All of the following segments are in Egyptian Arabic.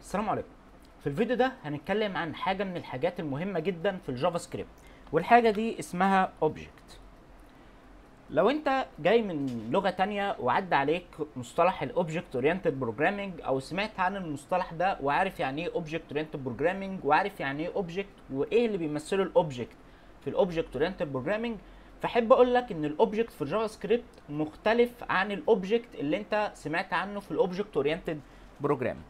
السلام عليكم في الفيديو ده هنتكلم عن حاجة من الحاجات المهمة جدا في الجافا سكريبت والحاجة دي اسمها اوبجكت لو انت جاي من لغة تانية وعدى عليك مصطلح الاوبجكت اورينتد بروجرامنج او سمعت عن المصطلح ده وعارف يعني ايه اوبجكت اورينتد بروجرامنج وعارف يعني ايه اوبجكت وايه اللي بيمثله الاوبجكت في الاوبجكت اورينتد بروجرامنج فاحب اقول لك ان الاوبجكت في الجافا سكريبت مختلف عن الاوبجكت اللي انت سمعت عنه في الاوبجكت اورينتد بروجرامنج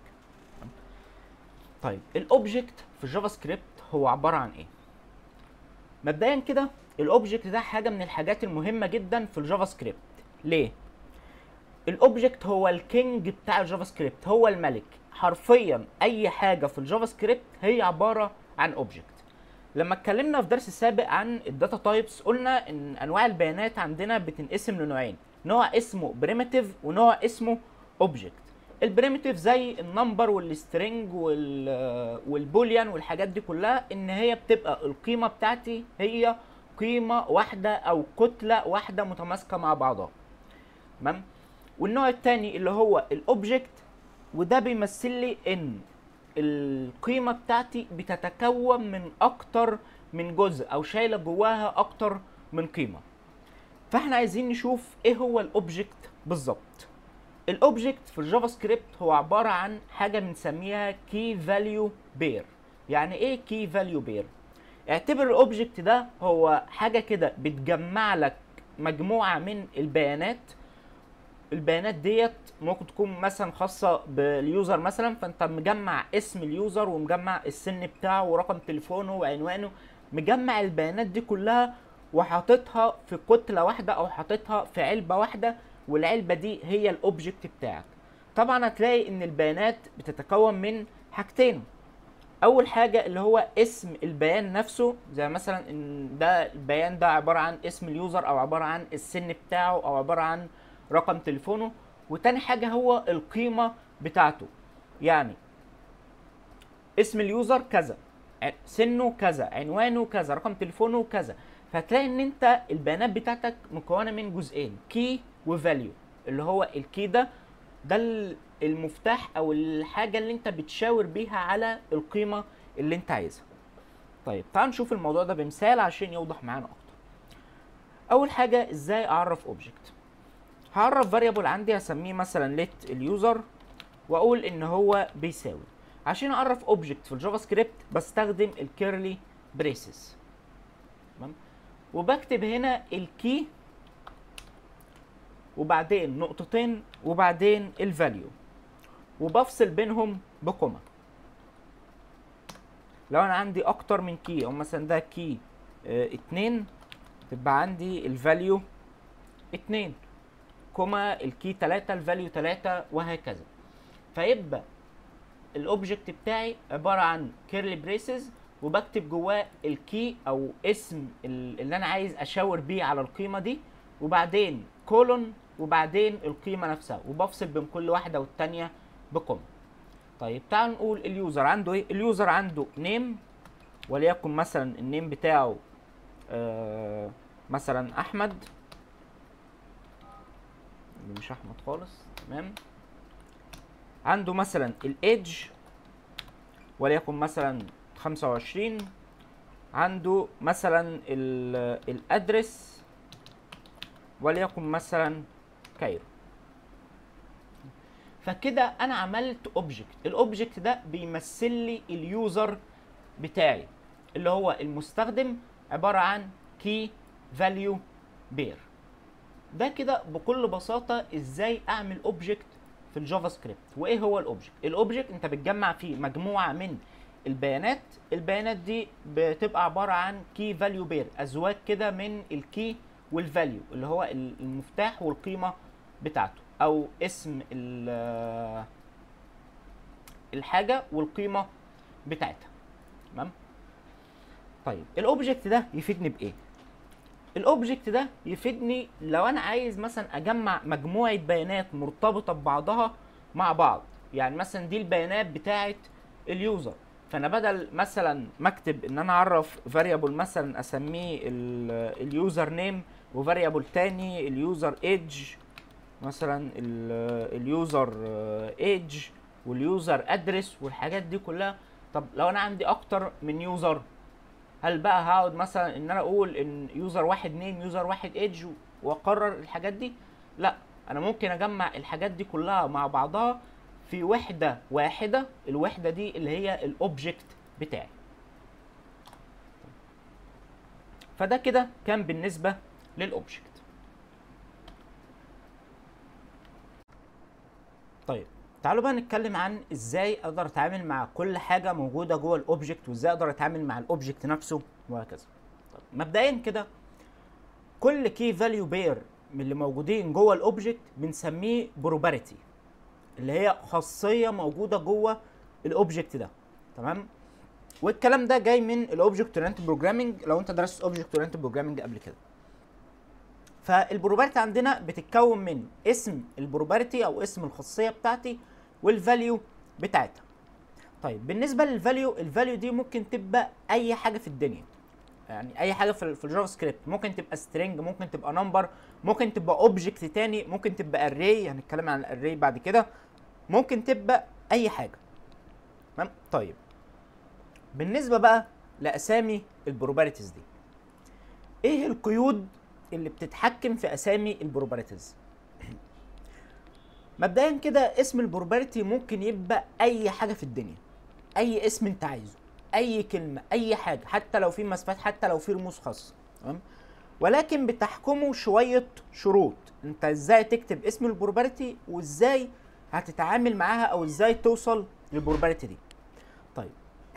طيب الاوبجكت في الجافا سكريبت هو عباره عن ايه مبدئيا كده الاوبجكت ده حاجه من الحاجات المهمه جدا في الجافا سكريبت ليه الاوبجكت هو الكينج بتاع الجافا سكريبت هو الملك حرفيا اي حاجه في الجافا سكريبت هي عباره عن اوبجكت لما اتكلمنا في درس السابق عن الداتا تايبس قلنا ان انواع البيانات عندنا بتنقسم لنوعين نوع اسمه بريميتيف ونوع اسمه اوبجكت البريميتيف زي النمبر والسترنج وال والبوليان والحاجات دي كلها ان هي بتبقى القيمه بتاعتي هي قيمه واحده او كتله واحده متماسكه مع بعضها تمام والنوع الثاني اللي هو الاوبجكت وده بيمثل لي ان القيمه بتاعتي بتتكون من اكتر من جزء او شايله جواها اكتر من قيمه فاحنا عايزين نشوف ايه هو الاوبجكت بالظبط الاوبجكت في الجافا سكريبت هو عباره عن حاجه بنسميها كي فاليو بير يعني ايه كي فاليو بير اعتبر الاوبجكت ده هو حاجه كده بتجمع لك مجموعه من البيانات البيانات ديت ممكن تكون مثلا خاصه باليوزر مثلا فانت مجمع اسم اليوزر ومجمع السن بتاعه ورقم تليفونه وعنوانه مجمع البيانات دي كلها وحاططها في كتله واحده او حاططها في علبه واحده والعلبه دي هي الاوبجكت بتاعك طبعا هتلاقي ان البيانات بتتكون من حاجتين اول حاجه اللي هو اسم البيان نفسه زي مثلا ان ده البيان ده عباره عن اسم اليوزر او عباره عن السن بتاعه او عباره عن رقم تليفونه وتاني حاجه هو القيمه بتاعته يعني اسم اليوزر كذا سنه كذا عنوانه كذا رقم تليفونه كذا فهتلاقي ان انت البيانات بتاعتك مكونه من جزئين كي وفاليو اللي هو الكي ده ده المفتاح او الحاجه اللي انت بتشاور بيها على القيمه اللي انت عايزها طيب تعال نشوف الموضوع ده بمثال عشان يوضح معانا اكتر اول حاجه ازاي اعرف اوبجكت هعرف فاريبل عندي هسميه مثلا ليت اليوزر واقول ان هو بيساوي عشان اعرف اوبجكت في الجافا سكريبت بستخدم الكيرلي بريسز تمام وبكتب هنا الكي وبعدين نقطتين وبعدين الفاليو وبفصل بينهم بكوما لو انا عندي اكتر من كي او مثلا ده كي اه اتنين تبقى عندي الفاليو اتنين كوما الكي تلاتة الفاليو تلاتة وهكذا فيبقى الاوبجكت بتاعي عبارة عن كيرلي بريسز وبكتب جواه الكي او اسم اللي انا عايز اشاور بيه على القيمة دي وبعدين كولون وبعدين القيمه نفسها وبفصل بين كل واحده والتانيه بكوما طيب تعال نقول اليوزر عنده ايه اليوزر عنده نيم وليكن مثلا النيم بتاعه آه مثلا احمد مش احمد خالص تمام عنده مثلا الايدج وليكن مثلا 25 عنده مثلا الادرس وليكن مثلا كايرو فكده انا عملت اوبجكت الاوبجكت ده بيمثل لي اليوزر بتاعي اللي هو المستخدم عباره عن كي فاليو بير ده كده بكل بساطه ازاي اعمل اوبجكت في الجافا سكريبت وايه هو الاوبجكت الاوبجكت انت بتجمع فيه مجموعه من البيانات البيانات دي بتبقى عباره عن كي فاليو بير ازواج كده من الكي والفاليو اللي هو المفتاح والقيمه بتاعته او اسم الحاجه والقيمه بتاعتها تمام طيب الاوبجكت ده يفيدني بايه الاوبجكت ده يفيدني لو انا عايز مثلا اجمع مجموعه بيانات مرتبطه ببعضها مع بعض يعني مثلا دي البيانات بتاعه اليوزر فانا بدل مثلا ما اكتب ان انا اعرف فاريبل مثلا اسميه اليوزر نيم وفاريبل تاني اليوزر ايدج مثلا اليوزر ايدج واليوزر ادرس والحاجات دي كلها طب لو انا عندي اكتر من يوزر هل بقى هقعد مثلا ان انا اقول ان يوزر واحد نيم يوزر واحد ايدج واقرر الحاجات دي لا انا ممكن اجمع الحاجات دي كلها مع بعضها في وحده واحده الوحده دي اللي هي الاوبجكت بتاعي فده كده كان بالنسبه للاوبجكت طيب تعالوا بقى نتكلم عن ازاي اقدر اتعامل مع كل حاجه موجوده جوه الاوبجكت وازاي اقدر اتعامل مع الاوبجكت نفسه وهكذا طيب مبدئيا كده كل كي فاليو بير من اللي موجودين جوه الاوبجكت بنسميه بروبرتي اللي هي خاصيه موجوده جوه الاوبجكت ده تمام والكلام ده جاي من الاوبجكت اورينتد بروجرامنج لو انت درست اوبجكت اورينتد بروجرامنج قبل كده فالبروبرتي عندنا بتتكون من اسم البروبرتي او اسم الخاصيه بتاعتي والفاليو بتاعتها طيب بالنسبه للفاليو الفاليو دي ممكن تبقى اي حاجه في الدنيا يعني اي حاجه في في الجافا سكريبت ممكن تبقى سترينج ممكن تبقى نمبر ممكن تبقى اوبجكت تاني ممكن تبقى اري هنتكلم عن الاري بعد كده ممكن تبقى اي حاجه تمام طيب بالنسبه بقى لاسامي البروبرتيز دي ايه القيود اللي بتتحكم في اسامي البروبرتيز مبدئيا كده اسم البروبرتي ممكن يبقى اي حاجه في الدنيا اي اسم انت عايزه اي كلمه اي حاجه حتى لو في مسافات حتى لو في رموز خاصه تمام ولكن بتحكمه شويه شروط انت ازاي تكتب اسم البروبرتي وازاي هتتعامل معاها او ازاي توصل للبروبرتي دي طيب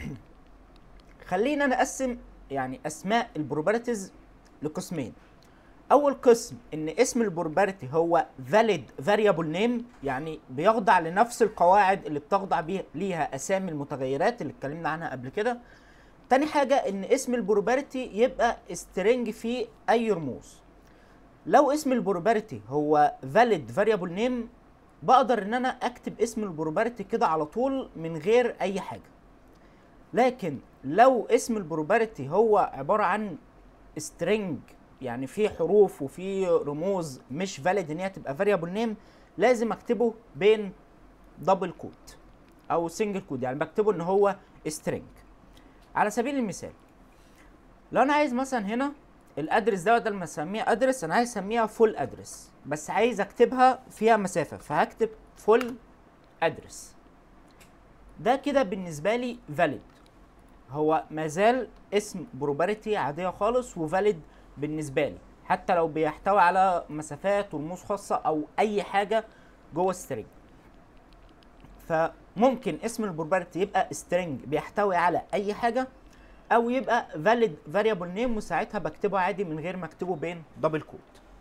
خلينا نقسم يعني اسماء البروبرتيز لقسمين اول قسم ان اسم البروبرتي هو valid variable name يعني بيخضع لنفس القواعد اللي بتخضع بيها ليها اسامي المتغيرات اللي اتكلمنا عنها قبل كده تاني حاجه ان اسم البروبرتي يبقى string فيه اي رموز لو اسم البروبرتي هو valid variable name بقدر ان انا اكتب اسم البروبرتي كده على طول من غير اي حاجه لكن لو اسم البروبرتي هو عباره عن string يعني في حروف وفي رموز مش فاليد ان هي تبقى فاريبل نيم لازم اكتبه بين دبل كود او سنجل كود يعني بكتبه ان هو string على سبيل المثال لو انا عايز مثلا هنا الادرس ده بدل ما اسميها ادرس انا عايز اسميها فول ادرس بس عايز اكتبها فيها مسافه فهكتب فول ادرس ده كده بالنسبه لي فاليد هو مازال اسم بروبرتي عاديه خالص وفاليد بالنسبه لي حتى لو بيحتوي على مسافات ورموز خاصه او اي حاجه جوه سترينج فممكن اسم البروبرتي يبقى سترينج بيحتوي على اي حاجه او يبقى valid variable name وساعتها بكتبه عادي من غير ما اكتبه بين دبل كود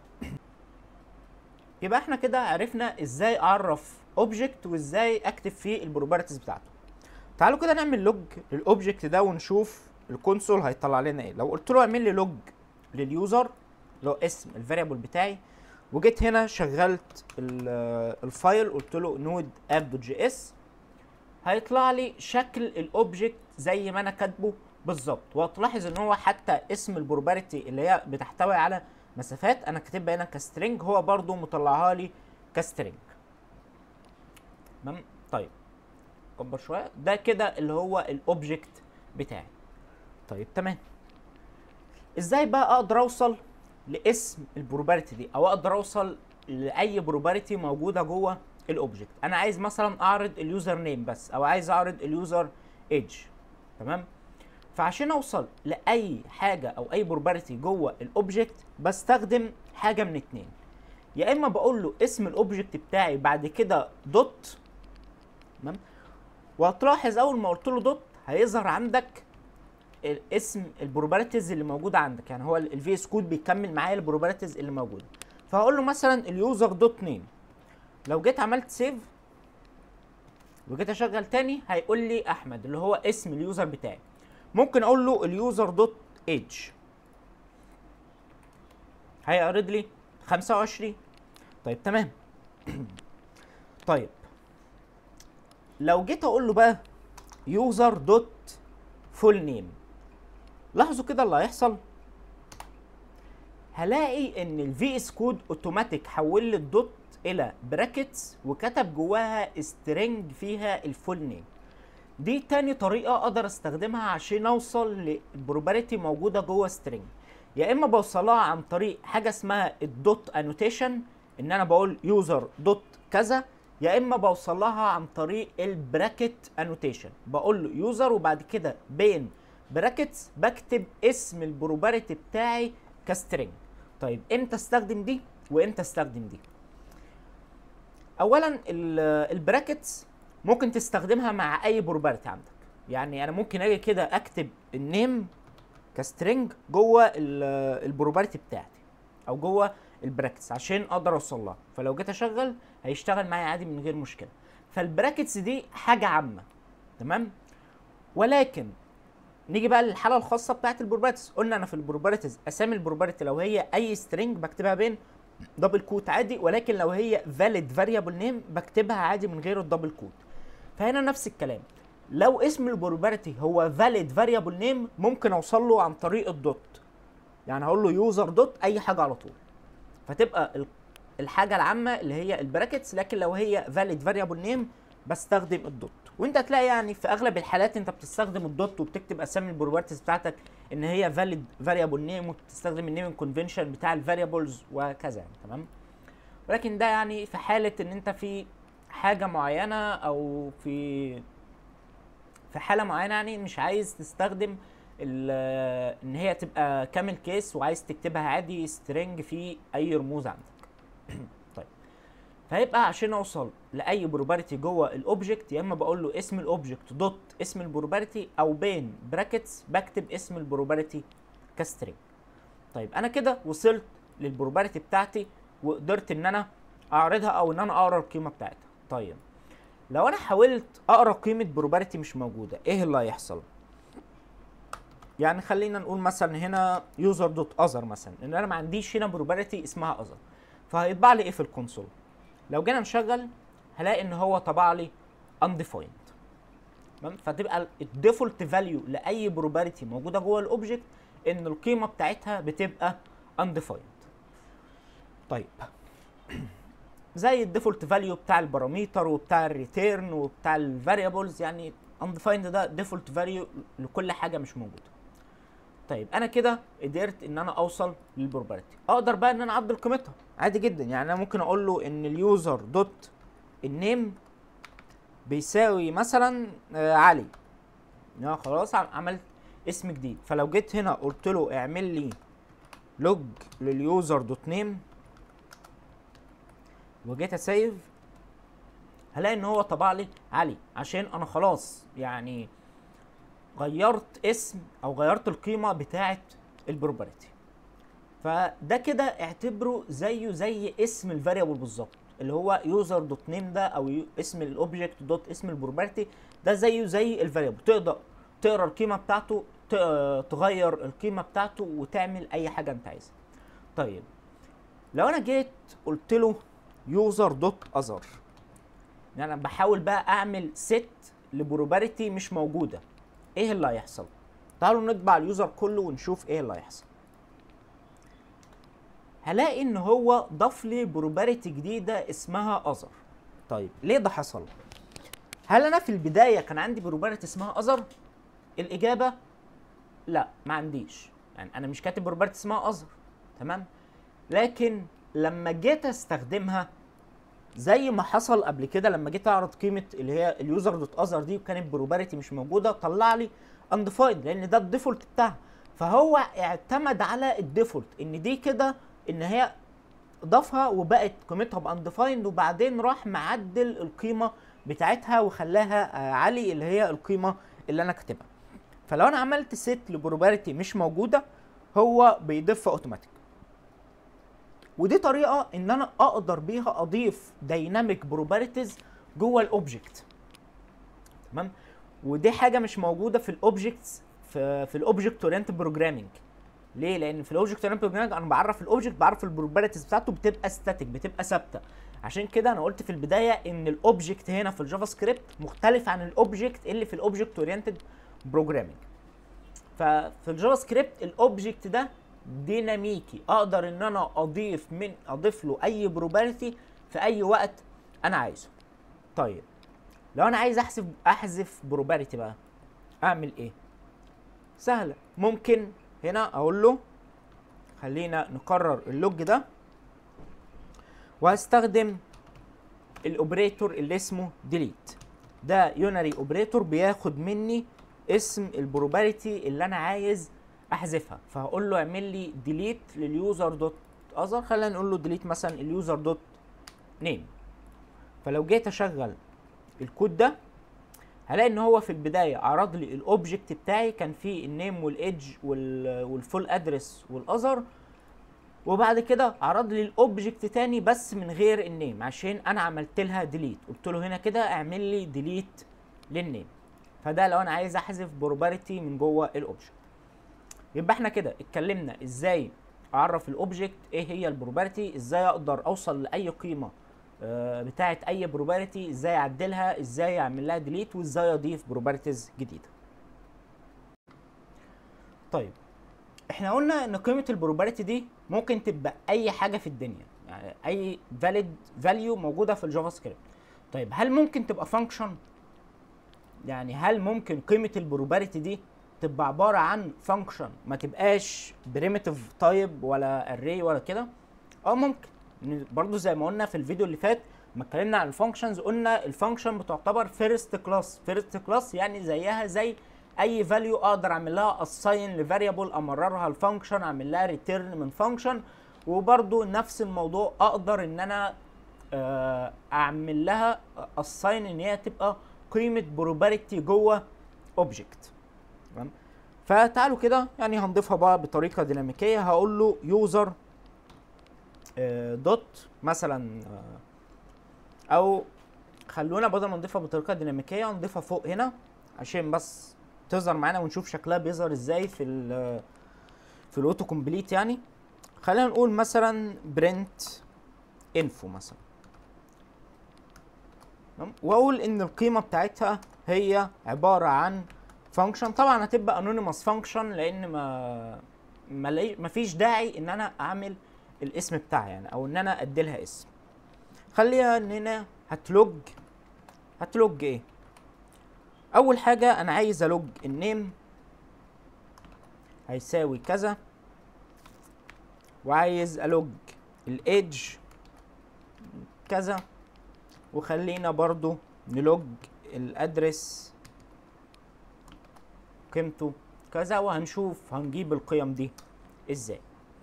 يبقى احنا كده عرفنا ازاي اعرف اوبجكت وازاي اكتب فيه البروبرتيز بتاعته تعالوا كده نعمل لوج للاوبجكت ده ونشوف الكونسول هيطلع لنا ايه لو قلت له اعمل لي لوج لليوزر اللي هو اسم الفاريبل بتاعي وجيت هنا شغلت الفايل قلت له نود اب دوت جي اس هيطلع لي شكل الاوبجكت زي ما انا كاتبه بالظبط وهتلاحظ ان هو حتى اسم البروبرتي اللي هي بتحتوي على مسافات انا كاتبها هنا كسترنج هو برضو مطلعها لي كسترنج تمام طيب كبر شويه ده كده اللي هو الاوبجكت بتاعي طيب تمام ازاي بقى اقدر اوصل لاسم البروبرتي دي او اقدر اوصل لاي بروبرتي موجوده جوه الاوبجكت انا عايز مثلا اعرض اليوزر نيم بس او عايز اعرض اليوزر ايدج تمام فعشان اوصل لاي حاجه او اي بروبرتي جوه الاوبجكت بستخدم حاجه من اتنين يا اما بقول له اسم الاوبجكت بتاعي بعد كده دوت تمام وهتلاحظ اول ما قلت له دوت هيظهر عندك اسم البروبرتيز اللي موجوده عندك يعني هو الفي اس كود بيكمل معايا البروبرتيز اللي موجوده فهقول له مثلا اليوزر دوت نيم لو جيت عملت سيف وجيت اشغل تاني هيقول لي احمد اللي هو اسم اليوزر بتاعي ممكن اقول له اليوزر دوت ايدج هيعرض لي 25 طيب تمام طيب لو جيت اقول له بقى يوزر دوت فول نيم لاحظوا كده اللي هيحصل هلاقي ان الفي اس كود اوتوماتيك حول لي الدوت الى براكتس وكتب جواها سترينج فيها الفول نيم دي تاني طريقة اقدر استخدمها عشان اوصل لبروبابيلتي موجودة جوه سترينج يا اما بوصلها عن طريق حاجة اسمها الدوت انوتيشن ان انا بقول يوزر دوت كذا يا اما بوصل لها عن طريق البراكت انوتيشن بقول له يوزر وبعد كده بين براكتس بكتب اسم البروبابيلتي بتاعي كسترينج طيب امتى استخدم دي وامتى استخدم دي اولا البراكتس ممكن تستخدمها مع اي بروبابيلتي عندك يعني انا ممكن اجي كده اكتب النيم كسترينج جوه البروبابيلتي بتاعتي او جوه البراكتس عشان اقدر اوصل لها فلو جيت اشغل هيشتغل معايا عادي من غير مشكله فالبراكتس دي حاجه عامه تمام ولكن نيجي بقى للحاله الخاصه بتاعت البروبابيلتيز قلنا انا في البروبابيلتيز اسامي البروبابيلتي لو هي اي سترينج بكتبها بين دبل كوت عادي ولكن لو هي فاليد فاريبل نيم بكتبها عادي من غير الدبل كوت فهنا نفس الكلام لو اسم البروبابيلتي هو فاليد فاريبل نيم ممكن اوصل له عن طريق الدوت يعني هقول له يوزر دوت اي حاجه على طول فتبقى الحاجه العامه اللي هي البراكتس لكن لو هي فاليد فاريبل نيم بستخدم الدوت وانت هتلاقي يعني في اغلب الحالات انت بتستخدم الدوت وبتكتب اسامي البروبرتيز بتاعتك ان هي فاليد فاريبل نيم وبتستخدم النيمنج كونفنشن بتاع الفاريبلز وكذا يعني تمام ولكن ده يعني في حاله ان انت في حاجه معينه او في في حاله معينه يعني مش عايز تستخدم ان هي تبقى كامل كيس وعايز تكتبها عادي سترينج في اي رموز عندك طيب فهيبقى عشان اوصل لاي بروبابيلتي جوه الاوبجكت يا اما بقول له اسم الاوبجكت دوت اسم البروبابيلتي او بين براكتس بكتب اسم البروبابيلتي كسترينج طيب انا كده وصلت للبروبابيلتي بتاعتي وقدرت ان انا اعرضها او ان انا اقرا القيمه بتاعتها طيب لو انا حاولت اقرا قيمه بروبابيلتي مش موجوده ايه اللي هيحصل يعني خلينا نقول مثلا هنا يوزر دوت اذر مثلا ان انا ما عنديش هنا بروبابيلتي اسمها اذر فهيطبع لي ايه في الكونسول لو جينا نشغل هلاقي ان هو طبع لي undefined تمام فتبقى الديفولت فاليو لاي بروبابيلتي موجوده جوه الاوبجكت ان القيمه بتاعتها بتبقى undefined طيب زي الديفولت فاليو بتاع الباراميتر وبتاع الريتيرن وبتاع الفاريبلز يعني undefined ده ديفولت فاليو لكل حاجه مش موجوده طيب انا كده قدرت ان انا اوصل للبروبابيلتي اقدر بقى ان انا اعدل قيمتها عادي جدا يعني انا ممكن اقول له ان اليوزر دوت النيم بيساوي مثلا آه علي يا خلاص عملت اسم جديد فلو جيت هنا قلت له اعمل لي لوج لليوزر دوت نيم وجيت اسيف هلاقي ان هو طبع لي علي عشان انا خلاص يعني غيرت اسم او غيرت القيمه بتاعه البروبابيلتي فده كده اعتبره زيه زي اسم الفاريبل بالظبط اللي هو يوزر دوت نيم ده او اسم الاوبجكت دوت اسم البروبابيلتي ده زيه زي الفاريبل تقدر تقرا القيمه بتاعته تغير القيمه بتاعته وتعمل اي حاجه انت عايزها طيب لو انا جيت قلت له يوزر دوت اذر يعني انا بحاول بقى اعمل ست لبروبابيلتي مش موجوده ايه اللي هيحصل تعالوا نطبع اليوزر كله ونشوف ايه اللي هيحصل هلاقي ان هو ضاف لي بروبابيلتي جديده اسمها اذر طيب ليه ده حصل هل انا في البدايه كان عندي بروبابيلتي اسمها اذر الاجابه لا ما عنديش يعني انا مش كاتب بروبابيلتي اسمها اذر تمام لكن لما جيت استخدمها زي ما حصل قبل كده لما جيت اعرض قيمه اللي هي اليوزر دوت اذر دي وكانت بروبابيلتي مش موجوده طلع لي انديفايند لان ده الديفولت بتاعها فهو اعتمد على الديفولت ان دي كده ان هي ضافها وبقت قيمتها بانديفايند وبعدين راح معدل القيمه بتاعتها وخلاها عالي اللي هي القيمه اللي انا كاتبها فلو انا عملت ست لبروبابيلتي مش موجوده هو بيضيفها اوتوماتيك ودي طريقه ان انا اقدر بيها اضيف دايناميك بروبابيلتيز جوه الاوبجكت تمام ودي حاجه مش موجوده في الاوبجكتس في في الاوبجكت اورينت بروجرامنج ليه لان في الاوبجكت اورينت بروجرامنج انا بعرف الاوبجكت بعرف البروبابيلتيز بتاعته بتبقى ستاتيك بتبقى ثابته عشان كده انا قلت في البدايه ان الاوبجكت هنا في الجافا سكريبت مختلف عن الاوبجكت اللي في الاوبجكت اورينتد بروجرامنج ففي الجافا سكريبت الاوبجكت ده ديناميكي اقدر ان انا اضيف من اضيف له اي بروبابيلتي في اي وقت انا عايزه طيب لو انا عايز احذف احذف بروبابيلتي بقى اعمل ايه سهله ممكن هنا اقول له خلينا نكرر اللوج ده وهستخدم الاوبريتور اللي اسمه ديليت ده يونري اوبريتور بياخد مني اسم البروبابيلتي اللي انا عايز احذفها فهقول له اعمل لي ديليت لليوزر دوت اذر خلينا نقول له ديليت مثلا اليوزر دوت نيم فلو جيت اشغل الكود ده هلاقي ان هو في البدايه عرض لي الاوبجكت بتاعي كان فيه النيم والايدج والفول ادرس والاذر وبعد كده عرض لي الاوبجكت تاني بس من غير النيم عشان انا عملت لها ديليت قلت له هنا كده اعمل لي ديليت للنيم فده لو انا عايز احذف بروبابيلتي من جوه الاوبجكت يبقى احنا كده اتكلمنا ازاي اعرف الاوبجكت ايه هي البروبابيلتي ازاي اقدر اوصل لاي قيمه آه، بتاعه اي بروبابيلتي ازاي اعدلها ازاي اعمل لها ديليت وازاي اضيف بروبابيلتيز جديده طيب احنا قلنا ان قيمه البروبابيلتي دي ممكن تبقى اي حاجه في الدنيا يعني اي فاليد فاليو موجوده في الجافا سكريبت طيب هل ممكن تبقى فانكشن يعني هل ممكن قيمه البروبابيلتي دي تبقى عباره عن فانكشن ما تبقاش بريميتيف تايب ولا اري ولا كده اه ممكن برضو زي ما قلنا في الفيديو اللي فات لما اتكلمنا عن الفانكشنز قلنا الفانكشن بتعتبر فيرست كلاس فيرست كلاس يعني زيها زي اي فاليو اقدر اعمل لها اساين لفاريبل امررها الفانكشن اعمل لها ريتيرن من فانكشن وبرضو نفس الموضوع اقدر ان انا آه، اعمل لها اساين ان هي تبقى قيمه بروبابيلتي جوه اوبجكت تمام فتعالوا كده يعني هنضيفها بقى بطريقه ديناميكيه هقول له يوزر دوت مثلا آه، او خلونا بدل ما نضيفها بطريقه ديناميكيه نضيفها فوق هنا عشان بس تظهر معانا ونشوف شكلها بيظهر ازاي في ال في الاوتو كومبليت يعني خلينا نقول مثلا برنت انفو مثلا تمام؟ واقول ان القيمه بتاعتها هي عباره عن فانكشن طبعا هتبقى انونيموس فانكشن لان ما ما فيش داعي ان انا اعمل الاسم بتاعها يعني او ان انا ادي لها اسم خليها ان هنا هتلوج هتلوج ايه اول حاجه انا عايز الوج النيم هيساوي كذا وعايز الوج الايدج كذا وخلينا برضو نلوج الادرس قيمته كذا وهنشوف هنجيب القيم دي ازاي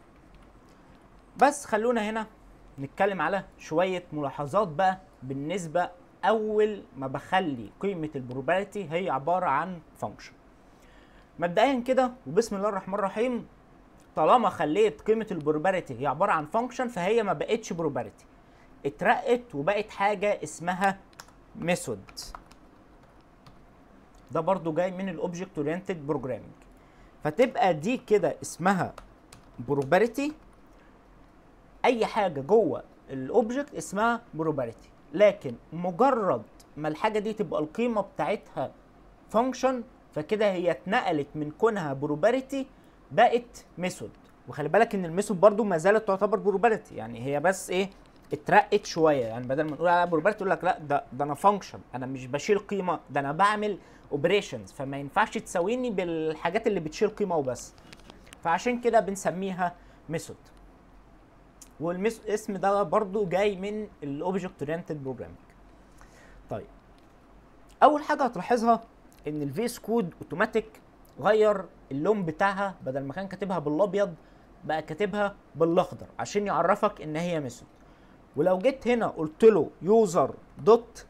بس خلونا هنا نتكلم على شوية ملاحظات بقى بالنسبة أول ما بخلي قيمة البروبابيلتي هي عبارة عن فانكشن مبدئيا كده وبسم الله الرحمن الرحيم طالما خليت قيمة البروبابيلتي هي عبارة عن فانكشن فهي ما بقتش بروبابيلتي اترقت وبقت حاجة اسمها ميثود ده برضو جاي من الاوبجكت اورينتد بروجرامينج فتبقى دي كده اسمها بروبابيلتي اي حاجه جوه الاوبجكت اسمها بروبابيلتي لكن مجرد ما الحاجه دي تبقى القيمه بتاعتها فانكشن فكده هي اتنقلت من كونها بروبابيلتي بقت ميثود وخلي بالك ان الميثود برضو ما زالت تعتبر بروبابيلتي يعني هي بس ايه اترقت شويه يعني بدل ما نقول عليها بروبابيلتي يقول لك لا ده ده انا فانكشن انا مش بشيل قيمه ده انا بعمل اوبريشنز فما ينفعش تساويني بالحاجات اللي بتشيل قيمه وبس فعشان كده بنسميها ميثود والاسم ده برضو جاي من الاوبجكت اورينتد بروجرامينج طيب اول حاجه هتلاحظها ان الفيس كود اوتوماتيك غير اللون بتاعها بدل ما كان كاتبها بالابيض بقى كاتبها بالاخضر عشان يعرفك ان هي ميثود ولو جيت هنا قلت له يوزر دوت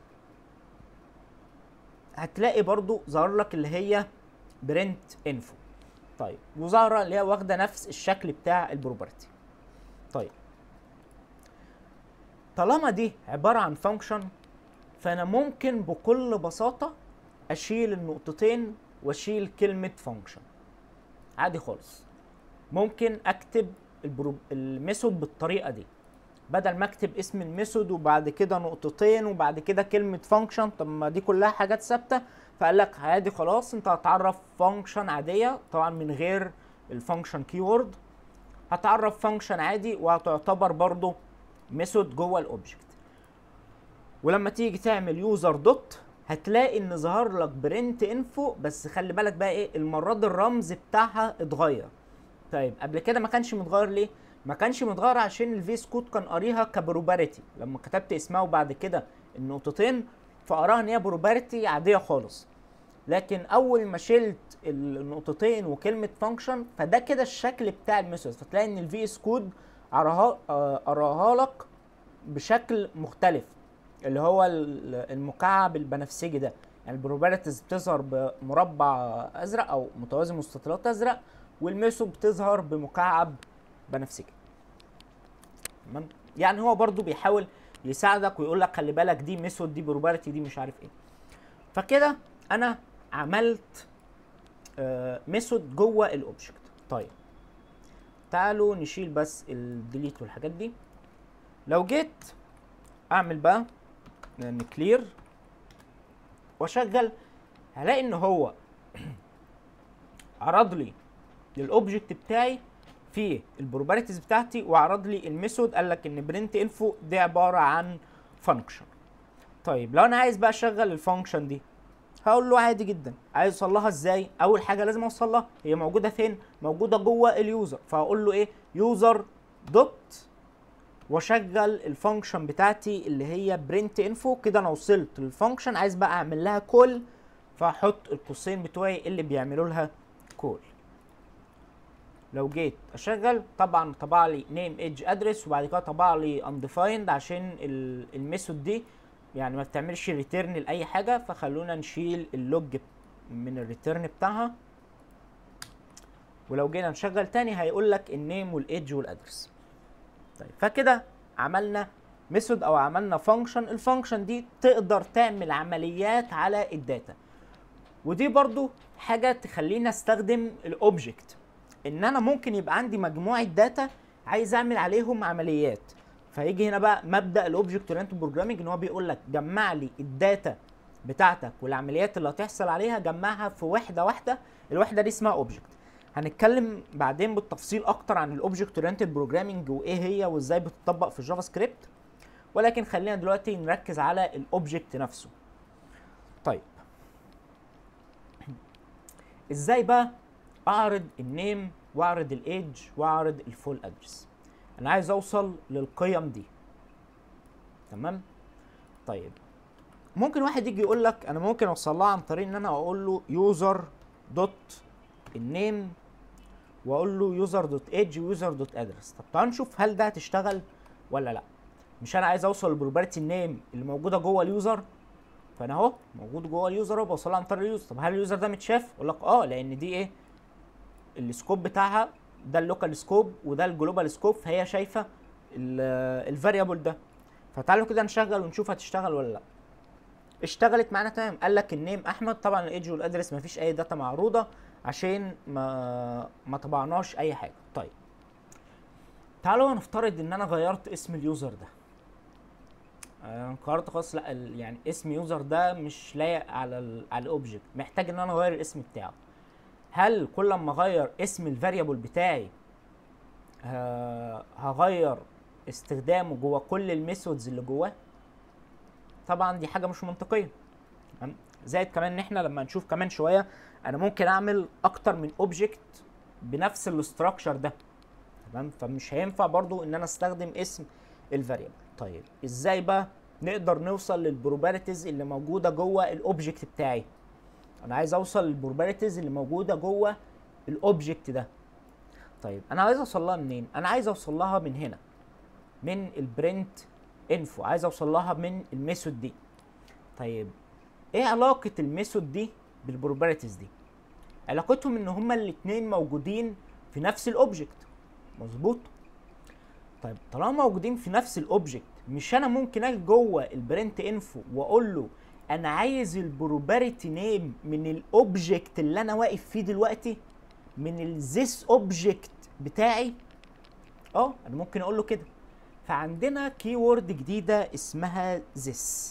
هتلاقي برضو ظهر لك اللي هي برنت انفو طيب وظاهره اللي هي واخده نفس الشكل بتاع البروبرتي طيب طالما دي عباره عن فانكشن فانا ممكن بكل بساطه اشيل النقطتين واشيل كلمه فانكشن عادي خالص ممكن اكتب البرو... الميثود بالطريقه دي بدل ما اكتب اسم الميثود وبعد كده نقطتين وبعد كده كلمه فانكشن طب ما دي كلها حاجات ثابته فقال لك عادي خلاص انت هتعرف فانكشن عاديه طبعا من غير الفانكشن كيورد هتعرف فانكشن عادي وهتعتبر برضو ميثود جوه الاوبجكت ولما تيجي تعمل يوزر دوت هتلاقي ان ظهر لك برنت انفو بس خلي بالك بقى ايه المره دي الرمز بتاعها اتغير طيب قبل كده ما كانش متغير ليه ما كانش متغير عشان الفيس كود كان قاريها كبروباريتي لما كتبت اسمها وبعد كده النقطتين فقراها ان هي بروباريتي عاديه خالص لكن اول ما شلت النقطتين وكلمه فانكشن فده كده الشكل بتاع الميثود فتلاقي ان الفي اس كود قراها آه، قراها لك بشكل مختلف اللي هو ال- المكعب البنفسجي ده يعني البروبابيلتيز بتظهر بمربع ازرق او متوازي مستطيلات ازرق والميثود بتظهر بمكعب بنفسجي تمام يعني هو برضو بيحاول يساعدك ويقول لك خلي بالك دي ميثود دي بروبابيلتي دي مش عارف ايه فكده انا عملت ميثود جوه الاوبجكت طيب تعالوا نشيل بس الديليت والحاجات دي لو جيت اعمل بقى نكلير واشغل هلاقي ان هو عرض لي للاوبجكت بتاعي في البروبرتيز بتاعتي وعرض لي الميثود قال لك ان برنت انفو دي عباره عن فانكشن طيب لو انا عايز بقى اشغل الفانكشن دي هقول له عادي جدا عايز اوصلها ازاي اول حاجه لازم اوصلها هي موجوده فين موجوده جوه اليوزر فهقول له ايه يوزر دوت واشغل الفانكشن بتاعتي اللي هي برنت انفو كده انا وصلت للفانكشن عايز بقى اعمل لها كول فهحط القوسين بتوعي اللي بيعملوا لها كول لو جيت اشغل طبعا طبع لي نيم ايدج ادرس وبعد كده طبع لي undefined عشان ال- الميثود دي يعني ما بتعملش ريتيرن لاي حاجه فخلونا نشيل اللوج من الريتيرن بتاعها ولو جينا نشغل تاني هيقول لك النيم والايدج والادرس طيب فكده عملنا ميثود او عملنا فانكشن الفانكشن دي تقدر تعمل عمليات على الداتا ودي برضو حاجه تخليني استخدم الاوبجكت ان انا ممكن يبقى عندي مجموعه داتا عايز اعمل عليهم عمليات فيجي هنا بقى مبدا الاوبجكت اورينتد بروجرامنج ان هو بيقول لك جمع لي الداتا بتاعتك والعمليات اللي هتحصل عليها جمعها في وحده واحده الوحده دي اسمها اوبجكت هنتكلم بعدين بالتفصيل اكتر عن الاوبجكت اورينتد بروجرامنج وايه هي وازاي بتطبق في الجافا سكريبت ولكن خلينا دلوقتي نركز على الاوبجكت نفسه طيب ازاي بقى اعرض النيم واعرض الايدج واعرض الفول ادرس انا عايز اوصل للقيم دي تمام طيب ممكن واحد يجي يقول لك انا ممكن اوصل لها عن طريق ان انا اقول له يوزر دوت النيم واقول له يوزر دوت ايدج ويوزر دوت ادرس طب تعال نشوف هل ده هتشتغل ولا لا مش انا عايز اوصل لبروبرتي النيم اللي موجوده جوه اليوزر فانا اهو موجود جوه اليوزر وبوصلها عن طريق اليوزر طب هل اليوزر ده متشاف اقول لك اه لان دي ايه السكوب بتاعها ده اللوكال سكوب وده الجلوبال سكوب فهي شايفه الفاريبل ده فتعالوا كده نشغل ونشوف هتشتغل ولا لا اشتغلت معانا تمام قال لك النيم احمد طبعا الايدج والادرس مفيش اي داتا معروضه عشان ما ما طبعناش اي حاجه طيب تعالوا نفترض ان انا غيرت اسم اليوزر ده انا قررت خلاص لا ال- يعني اسم يوزر ده مش لايق على ال على الاوبجكت محتاج ان انا اغير الاسم بتاعه هل كل ما اغير اسم الفاريبل بتاعي ه- هغير استخدامه جوه كل الميثودز اللي جواه طبعا دي حاجه مش منطقيه تمام زائد كمان ان احنا لما نشوف كمان شويه انا ممكن اعمل اكتر من اوبجكت بنفس الاستراكشر ده تمام فمش هينفع برضو ان انا استخدم اسم الفاريبل طيب ازاي بقى نقدر نوصل للبروبابيلتيز اللي موجوده جوه الاوبجكت بتاعي انا عايز اوصل للبروبابيلتيز اللي موجوده جوه الاوبجكت ده طيب انا عايز اوصل لها منين انا عايز اوصل لها من هنا من البرنت انفو عايز اوصل لها من الميثود دي طيب ايه علاقه الميثود دي بالبروبابيلتيز دي علاقتهم ان هما الاتنين موجودين في نفس الاوبجكت مظبوط طيب طالما موجودين في نفس الاوبجكت مش انا ممكن اجي جوه البرنت انفو واقول له انا عايز البروبابيلتي نيم من الاوبجكت اللي انا واقف فيه دلوقتي من الزيس اوبجكت بتاعي اه انا ممكن اقول له كده فعندنا كي وورد جديده اسمها this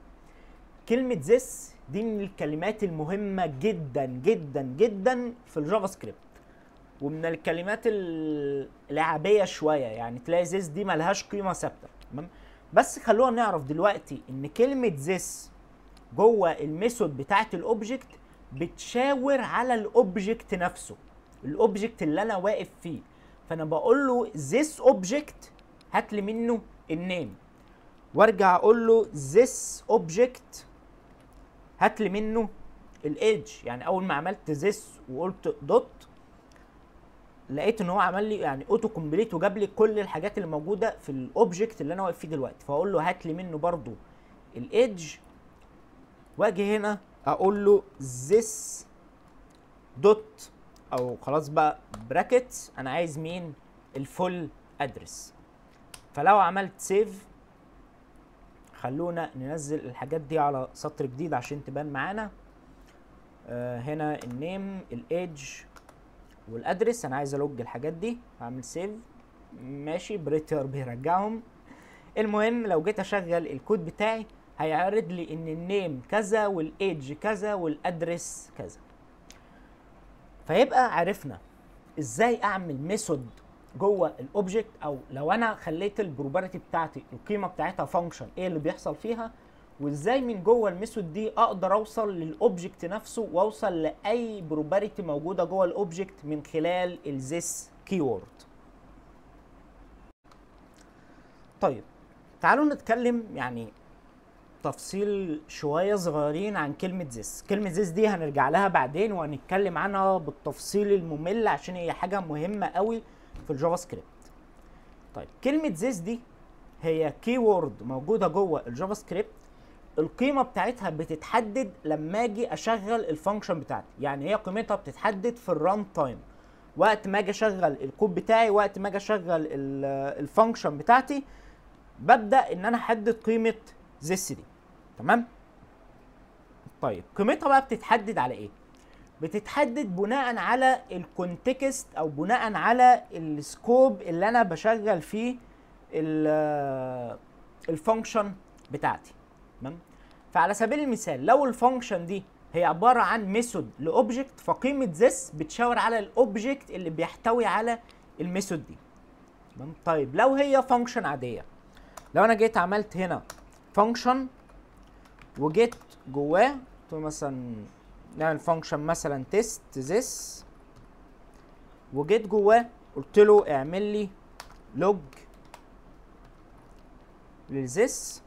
كلمه this دي من الكلمات المهمه جدا جدا جدا في الجافا سكريبت ومن الكلمات ال- العاديه شويه يعني تلاقي this دي ملهاش قيمه ثابته تمام بس خلونا نعرف دلوقتي ان كلمه this جوه الميثود بتاعت الاوبجكت بتشاور على الاوبجكت نفسه الاوبجكت اللي انا واقف فيه فانا بقول له this object هات لي منه النيم وارجع اقول له this object هات لي منه الايدج يعني اول ما عملت this وقلت دوت لقيت ان هو عمل لي يعني اوتو كومبليت وجاب لي كل الحاجات اللي موجوده في الاوبجكت اللي انا واقف فيه دلوقتي فاقول له هات لي منه برضو الايدج واجي هنا اقول له this دوت او خلاص بقى براكت انا عايز مين الفول ادرس فلو عملت سيف خلونا ننزل الحاجات دي على سطر جديد عشان تبان معانا آه هنا النيم الايدج والادرس انا عايز الوج الحاجات دي هعمل سيف ماشي بريتر بيرجعهم المهم لو جيت اشغل الكود بتاعي هيعرض لي ان النيم كذا والايدج كذا والادرس كذا فيبقى عرفنا ازاي اعمل ميثود جوه الاوبجكت او لو انا خليت البروبرتي بتاعتي القيمه بتاعتها فانكشن ايه اللي بيحصل فيها وازاي من جوه الميثود دي اقدر اوصل للاوبجكت نفسه واوصل لاي بروبرتي موجوده جوه الاوبجكت من خلال الزيس كيورد طيب تعالوا نتكلم يعني تفصيل شويه صغيرين عن كلمه زيس كلمه زيس دي هنرجع لها بعدين وهنتكلم عنها بالتفصيل الممل عشان هي حاجه مهمه قوي في الجافا سكريبت طيب كلمه زيس دي هي كيورد موجوده جوه الجافا سكريبت القيمه بتاعتها بتتحدد لما اجي اشغل الفانكشن بتاعتي يعني هي قيمتها بتتحدد في الران تايم وقت ما اجي اشغل الكود بتاعي وقت ما اجي اشغل الفانكشن بتاعتي ببدا ان انا احدد قيمه زيس دي تمام طيب قيمتها بقى بتتحدد على ايه بتتحدد بناء على الكونتكست او بناء على السكوب اللي انا بشغل فيه الفانكشن بتاعتي تمام فعلى سبيل المثال لو الفانكشن دي هي عباره عن ميثود لاوبجكت فقيمه this بتشاور على الاوبجكت اللي بيحتوي على الميثود دي تمام طيب لو هي فانكشن عاديه لو انا جيت عملت هنا فانكشن وجيت جواه مثلا نعمل فانكشن مثلا تيست this وجيت جواه قلت له اعمل لي لوج للزيس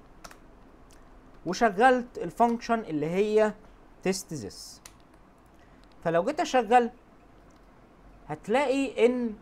وشغلت الفانكشن اللي هي تيست this فلو جيت اشغل هتلاقي ان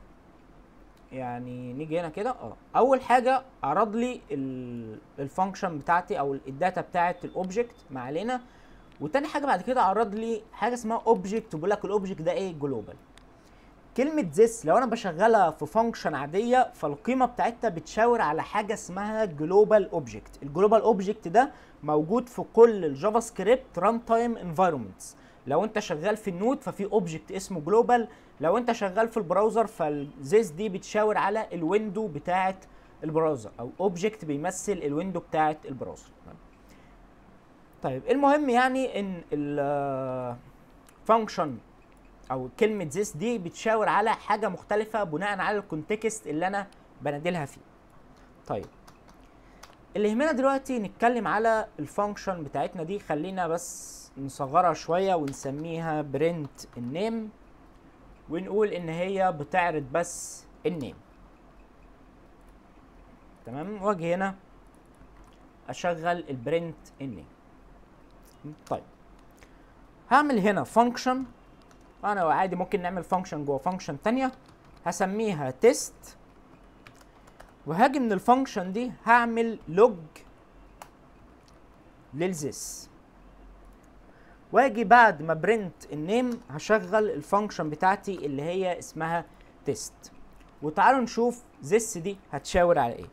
يعني نيجي هنا كده اه اول حاجه عرض لي الفانكشن بتاعتي او الداتا بتاعت الاوبجكت ما علينا وتاني حاجه بعد كده عرض لي حاجه اسمها اوبجكت وبيقول لك الاوبجكت ده ايه جلوبال كلمه this لو انا بشغلها في فانكشن عاديه فالقيمه بتاعتها بتشاور على حاجه اسمها جلوبال اوبجكت الجلوبال اوبجكت ده موجود في كل الجافا سكريبت ران تايم انفايرمنتس لو انت شغال في النود ففي اوبجكت اسمه جلوبال لو انت شغال في البراوزر فالزيس دي بتشاور على الويندو بتاعه البراوزر او اوبجكت بيمثل الويندو بتاعه البراوزر طيب المهم يعني ان الفانكشن او كلمه this دي بتشاور على حاجه مختلفه بناء على الكونتكست اللي انا بنادلها فيه طيب اللي يهمنا دلوقتي نتكلم على الفانكشن بتاعتنا دي خلينا بس نصغرها شويه ونسميها برنت النيم ونقول ان هي بتعرض بس النيم تمام واجي هنا اشغل البرنت النيم طيب هعمل هنا فانكشن انا عادي ممكن نعمل فانكشن جوه فانكشن تانية هسميها تيست وهاجي من الفانكشن دي هعمل لوج للزيس واجي بعد ما برنت النيم هشغل الفانكشن بتاعتي اللي هي اسمها تيست وتعالوا نشوف زيس دي هتشاور على ايه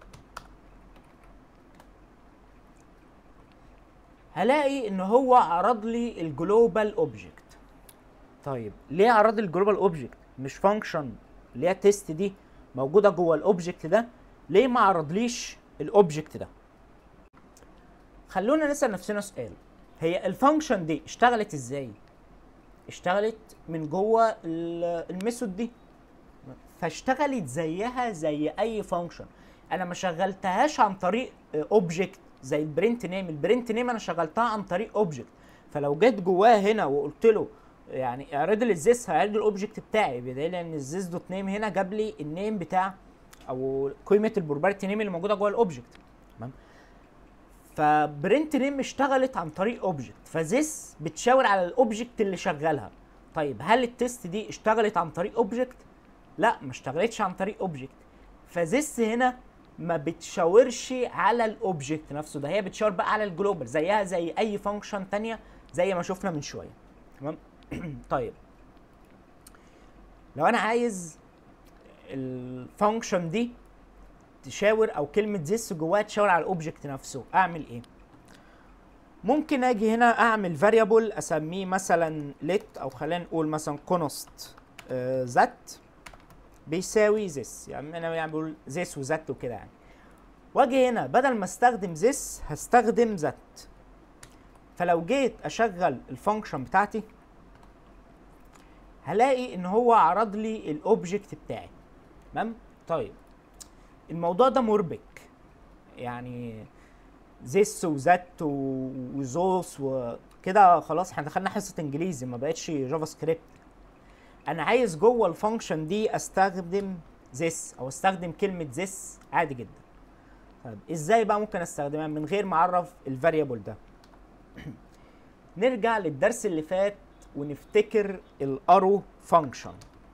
هلاقي ان هو عرض لي الجلوبال اوبجكت طيب ليه عرض لي الجلوبال اوبجكت مش فانكشن اللي هي تيست دي موجوده جوه الاوبجكت ده ليه ما عرضليش الاوبجكت ده خلونا نسال نفسنا سؤال هي الفانكشن دي اشتغلت ازاي اشتغلت من جوه الميثود دي فاشتغلت زيها زي اي فانكشن انا ما شغلتهاش عن طريق اوبجكت زي البرنت نيم البرنت نيم انا شغلتها عن طريق اوبجكت فلو جيت جواه هنا وقلت له يعني اعرض لي الزيس هيعرض لي الاوبجكت بتاعي بدليل ان الزيس دوت نيم هنا جاب لي النيم بتاع او قيمه البروبرتي نيم اللي موجوده جوه الاوبجكت تمام فبرنت نيم اشتغلت عن طريق اوبجكت فزيس بتشاور على الاوبجكت اللي شغالها طيب هل التست دي اشتغلت عن طريق اوبجكت لا ما اشتغلتش عن طريق اوبجكت فزيس هنا ما بتشاورش على الاوبجكت نفسه ده هي بتشاور بقى على الجلوبال زيها زي اي فانكشن تانية زي ما شفنا من شويه تمام طيب لو انا عايز الفانكشن دي تشاور او كلمه زيس جواها تشاور على الاوبجكت نفسه اعمل ايه ممكن اجي هنا اعمل فاريبل اسميه مثلا let او خلينا نقول مثلا const ذات بيساوي this يعني انا يعني بقول this وذات وكده يعني واجي هنا بدل ما استخدم this هستخدم ذات فلو جيت اشغل الفانكشن بتاعتي هلاقي ان هو عرض لي الاوبجكت بتاعي تمام طيب الموضوع ده مربك يعني زيس وذات وزوس وكده خلاص احنا دخلنا حصه انجليزي ما بقتش جافا سكريبت انا عايز جوه الفانكشن دي استخدم زيس او استخدم كلمه زيس عادي جدا طيب ازاي بقى ممكن استخدمها من غير ما اعرف الفاريبل ده نرجع للدرس اللي فات ونفتكر الارو فانكشن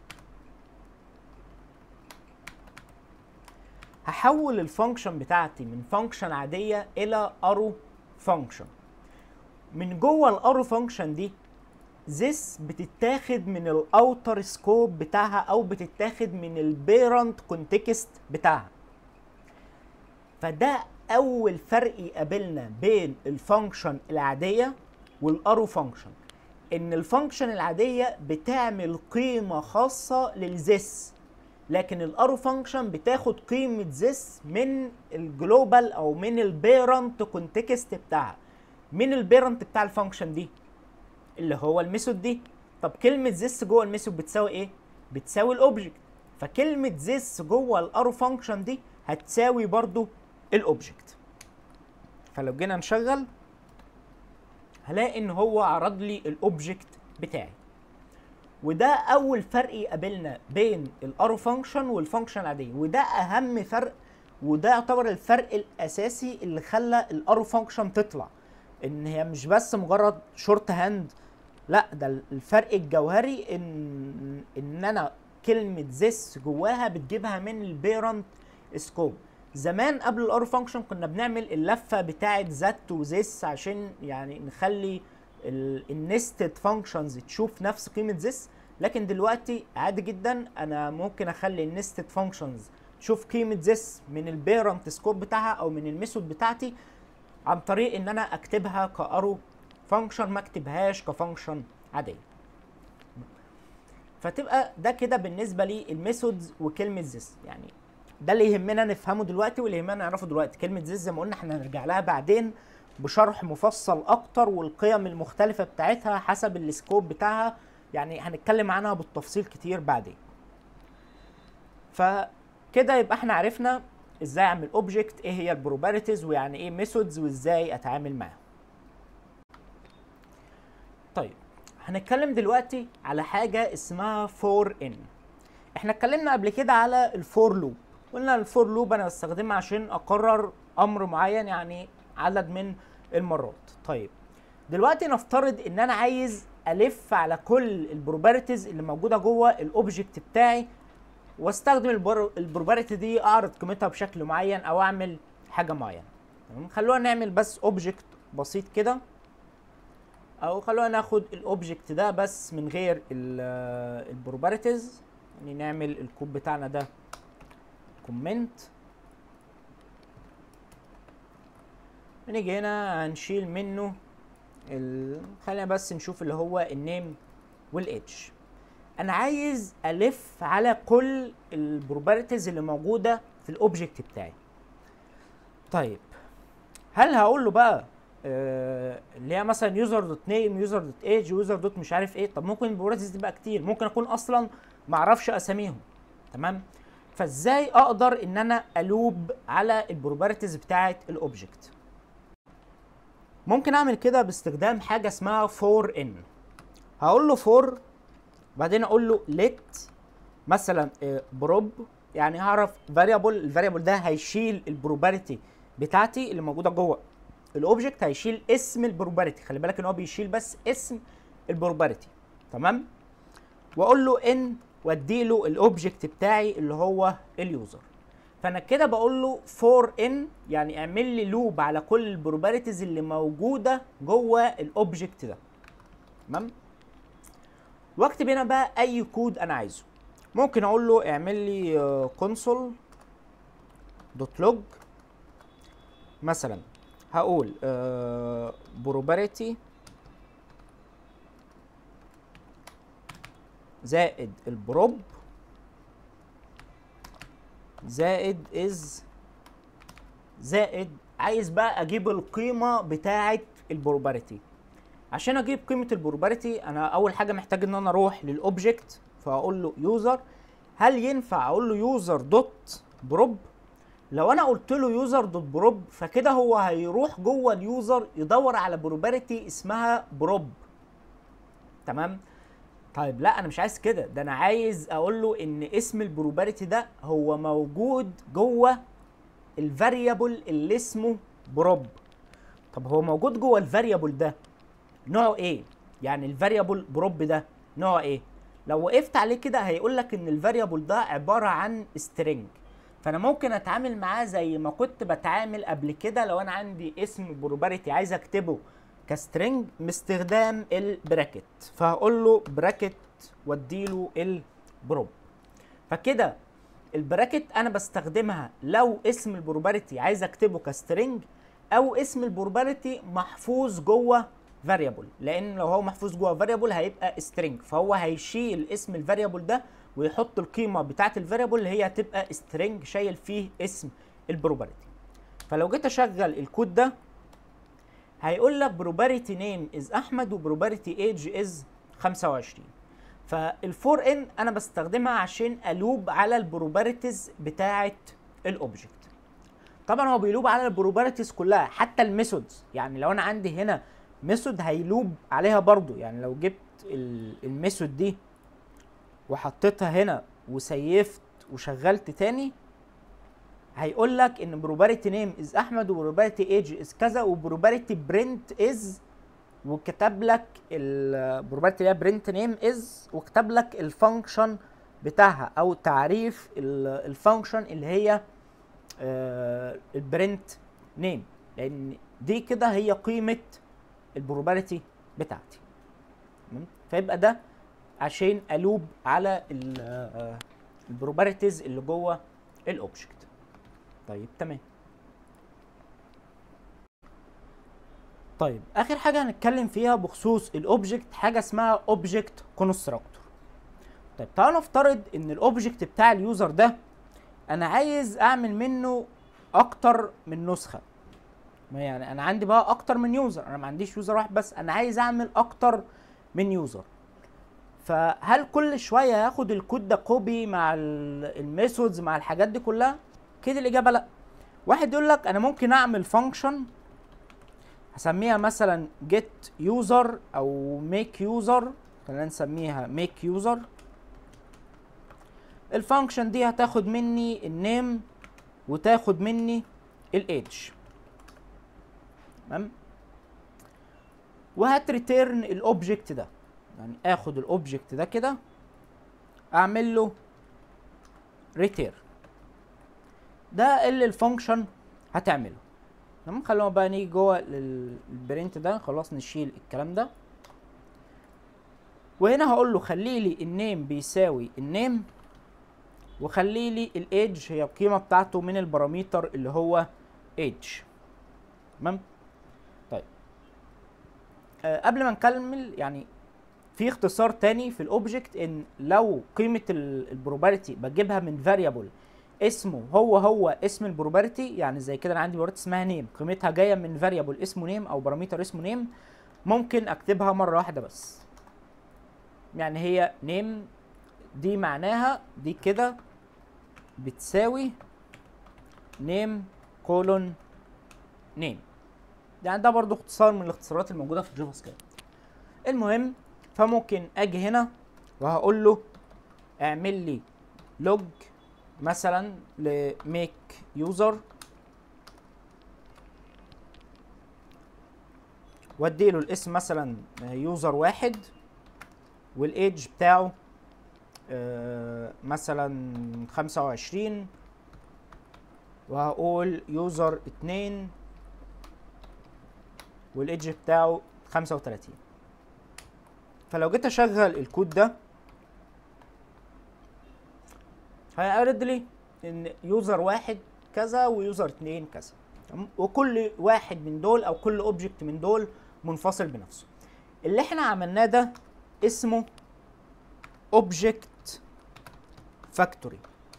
هحول الفانكشن بتاعتي من فانكشن عاديه الى ارو فانكشن من جوه الارو فانكشن دي this بتتاخد من الاوتر سكوب بتاعها او بتتاخد من البيرنت كونتكست بتاعها فده اول فرق يقابلنا بين الفانكشن العاديه والارو فانكشن ان الفانكشن العاديه بتعمل قيمه خاصه للزيس لكن الارو فانكشن بتاخد قيمه زيس من الجلوبال او من البيرنت كونتكست بتاعها من البيرنت بتاع الفانكشن دي اللي هو الميثود دي طب كلمه زيس جوه الميثود بتساوي ايه بتساوي الاوبجكت فكلمه زيس جوه الارو فانكشن دي هتساوي برضو الاوبجكت فلو جينا نشغل هلاقي ان هو عرض لي الاوبجكت بتاعي وده اول فرق يقابلنا بين الارو فانكشن والفانكشن العاديه وده اهم فرق وده يعتبر الفرق الاساسي اللي خلى الارو فانكشن تطلع ان هي مش بس مجرد شورت هاند لا ده الفرق الجوهري ان ان انا كلمه زيس جواها بتجيبها من البيرنت سكوب زمان قبل الار فانكشن كنا بنعمل اللفه بتاعه ذات وزيس عشان يعني نخلي النستد فانكشنز تشوف نفس قيمه زيس لكن دلوقتي عادي جدا انا ممكن اخلي النستد فانكشنز تشوف قيمه زيس من البيرنت سكوب بتاعها او من الميثود بتاعتي عن طريق ان انا اكتبها كارو فانكشن ما اكتبهاش كفانكشن عاديه فتبقى ده كده بالنسبه لي الميثودز وكلمه زيس يعني ده اللي يهمنا نفهمه دلوقتي واللي يهمنا نعرفه دلوقتي كلمه زيس زي ما قلنا احنا هنرجع لها بعدين بشرح مفصل اكتر والقيم المختلفه بتاعتها حسب السكوب بتاعها يعني هنتكلم عنها بالتفصيل كتير بعدين فكده يبقى احنا عرفنا ازاي اعمل اوبجكت ايه هي البروبرتيز ويعني ايه ميثودز وازاي اتعامل معاها طيب هنتكلم دلوقتي على حاجه اسمها فور ان احنا اتكلمنا قبل كده على الفور لوب قلنا الفور لوب انا بستخدمها عشان اقرر امر معين يعني عدد من المرات طيب دلوقتي نفترض ان انا عايز الف على كل البروبرتيز اللي موجوده جوه الاوبجكت بتاعي واستخدم البروبرتي دي اعرض قيمتها بشكل معين او اعمل حاجه معينه تمام خلونا نعمل بس اوبجكت بسيط كده او خلونا ناخد الاوبجكت ده بس من غير البروبرتيز يعني نعمل الكود بتاعنا ده كومنت نيجي هنا هنشيل منه ال... خلينا بس نشوف اللي هو النيم والايدج انا عايز الف على كل البروبرتيز اللي موجوده في الاوبجكت بتاعي طيب هل هقول له بقى آه اللي هي مثلا يوزر دوت نيم يوزر دوت ايج يوزر دوت مش عارف ايه طب ممكن البروبرتيز دي بقى كتير ممكن اكون اصلا ما اعرفش اساميهم تمام فازاي اقدر ان انا الوب على البروبرتيز بتاعه الاوبجكت ممكن اعمل كده باستخدام حاجه اسمها فور ان هقول له فور بعدين اقول له let مثلا بروب يعني هعرف فاريبل الفاريبل ده هيشيل البروبرتي بتاعتي اللي موجوده جوه الاوبجكت هيشيل اسم البروبرتي خلي بالك ان هو بيشيل بس اسم البروبرتي تمام واقول له ان وادي له الاوبجكت بتاعي اللي هو اليوزر فانا كده بقول له فور ان يعني اعمل لي لوب على كل البروبرتيز اللي موجوده جوه الاوبجكت ده تمام واكتب هنا بقى اي كود انا عايزه ممكن اقول له اعمل لي كونسول دوت لوج مثلا هقول بروبرتي زائد البروب زائد از زائد عايز بقى اجيب القيمه بتاعه البروبرتي عشان اجيب قيمه البروبرتي انا اول حاجه محتاج ان انا اروح للاوبجكت فاقول له يوزر هل ينفع اقول له يوزر دوت بروب لو انا قلت له يوزر دوت بروب فكده هو هيروح جوه اليوزر يدور على بروبرتي اسمها بروب تمام طيب لا انا مش عايز كده ده انا عايز اقول له ان اسم البروبرتي ده هو موجود جوه الفاريبل اللي اسمه بروب طب هو موجود جوه الفاريبل ده نوعه ايه يعني الفاريبل بروب ده نوعه ايه لو وقفت عليه كده هيقول لك ان الفاريبل ده عباره عن سترينج فانا ممكن اتعامل معاه زي ما كنت بتعامل قبل كده لو انا عندي اسم بروبرتي عايز اكتبه كسترينج باستخدام البراكت فهقول له براكت واديله البروب فكده البراكت انا بستخدمها لو اسم البروبرتي عايز اكتبه كسترينج او اسم البروبرتي محفوظ جوه فاريبل لان لو هو محفوظ جوه فاريبل هيبقى سترينج فهو هيشيل اسم الفاريبل ده ويحط القيمه بتاعه الفاريبل اللي هي هتبقى سترينج شايل فيه اسم البروبرتي فلو جيت اشغل الكود ده هيقول لك بروبرتي نيم از احمد وبروبرتي ايج از 25 فالفور ان انا بستخدمها عشان الوب على البروبرتيز بتاعه الاوبجكت طبعا هو بيلوب على البروبرتيز كلها حتى الميثودز يعني لو انا عندي هنا ميثود هيلوب عليها برضو يعني لو جبت الميثود دي وحطيتها هنا وسيفت وشغلت تاني هيقول لك ان بروبرتي نيم از احمد وبروبرتي ايج از كذا وبروبرتي برنت از وكتب لك البروبرتي اللي هي برنت نيم از وكتب لك الفانكشن بتاعها او تعريف الفانكشن اللي هي البرنت نيم لان دي كده هي قيمه البروبرتي بتاعتي فيبقى ده عشان الوب على البروبرتيز اللي جوه الاوبجكت طيب تمام طيب اخر حاجه هنتكلم فيها بخصوص الاوبجكت حاجه اسمها اوبجكت كونستراكتور طيب تعالوا نفترض ان الاوبجكت بتاع اليوزر ده انا عايز اعمل منه اكتر من نسخه ما يعني انا عندي بقى اكتر من يوزر انا ما عنديش يوزر واحد بس انا عايز اعمل اكتر من يوزر فهل كل شويه هاخد الكود ده كوبي مع الميثودز مع الحاجات دي كلها كده الاجابه لا واحد يقول لك انا ممكن اعمل فانكشن هسميها مثلا get user او make user خلينا نسميها make user الفانكشن دي هتاخد مني النيم وتاخد مني الايدج تمام وهتريتيرن الاوبجكت ده يعني اخد الاوبجكت ده كده اعمل له ريتيرن ده اللي الفانكشن هتعمله تمام خلونا بقى نيجي جوه البرنت ده خلاص نشيل الكلام ده وهنا هقول له خلي لي النيم بيساوي النيم وخلي لي الايدج هي القيمه بتاعته من الباراميتر اللي هو ايدج تمام طيب أه قبل ما نكمل يعني في اختصار تاني في الاوبجكت ان لو قيمه البروبرتي بجيبها من فاريبل اسمه هو هو اسم البروبرتي يعني زي كده انا عندي بروبرتي اسمها نيم قيمتها جايه من فاريبل اسمه نيم او باراميتر اسمه نيم ممكن اكتبها مره واحده بس يعني هي نيم دي معناها دي كده بتساوي نيم كولون نيم يعني ده برضو اختصار من الاختصارات الموجوده في الجافا سكريبت المهم فممكن اجي هنا وهقول له اعمل لي لوج مثلا لميك يوزر وادي له الاسم مثلا يوزر واحد والايدج بتاعه آه، مثلا خمسة وعشرين وهقول يوزر اتنين والايدج بتاعه خمسة وتلاتين فلو جيت اشغل الكود ده هيعرض لي ان يوزر واحد كذا ويوزر اتنين كذا تمام؟ وكل واحد من دول او كل اوبجكت من دول منفصل بنفسه اللي احنا عملناه ده اسمه اوبجكت فاكتوري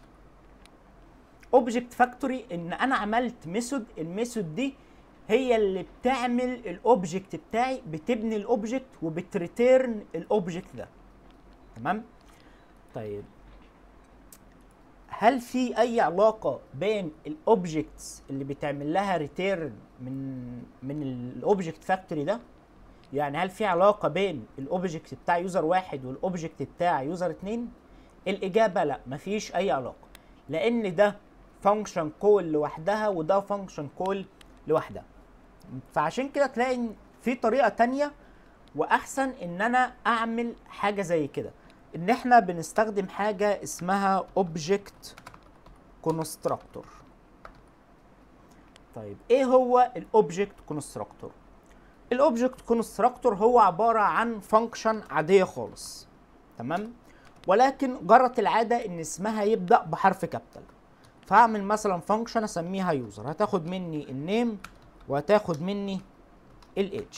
اوبجكت فاكتوري ان انا عملت ميثود الميثود دي هي اللي بتعمل الاوبجكت بتاعي بتبني الاوبجكت وبتريتيرن الاوبجكت ده تمام طيب هل في اي علاقه بين الاوبجكتس اللي بتعمل لها ريتيرن من من الاوبجكت فاكتوري ده يعني هل في علاقه بين الاوبجكت بتاع يوزر واحد والاوبجكت بتاع يوزر اتنين الاجابه لا مفيش اي علاقه لان ده فانكشن كول لوحدها وده فانكشن كول لوحدها فعشان كده تلاقي إن في طريقه تانية واحسن ان انا اعمل حاجه زي كده ان احنا بنستخدم حاجه اسمها اوبجكت كونستراكتور طيب ايه هو الاوبجكت كونستراكتور الاوبجكت كونستراكتور هو عباره عن فانكشن عاديه خالص تمام ولكن جرت العاده ان اسمها يبدا بحرف كابيتال فهعمل مثلا فانكشن اسميها يوزر هتاخد مني النيم وهتاخد مني الايدج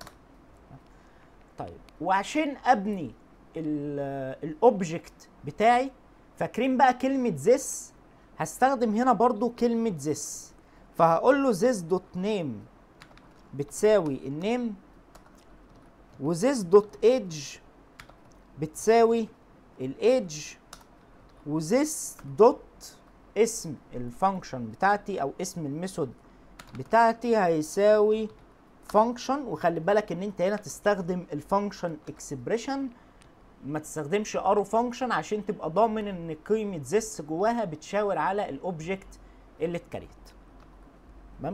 طيب وعشان ابني الاوبجكت بتاعي فاكرين بقى كلمه this هستخدم هنا برضو كلمه this فهقول له this دوت نيم بتساوي النيم و this دوت age بتساوي الايدج و this دوت اسم الفانكشن بتاعتي او اسم الميثود بتاعتي هيساوي فانكشن وخلي بالك ان انت هنا تستخدم الفانكشن اكسبريشن ما تستخدمش ارو فانكشن عشان تبقى ضامن ان قيمه this جواها بتشاور على الاوبجكت اللي اتكريت تمام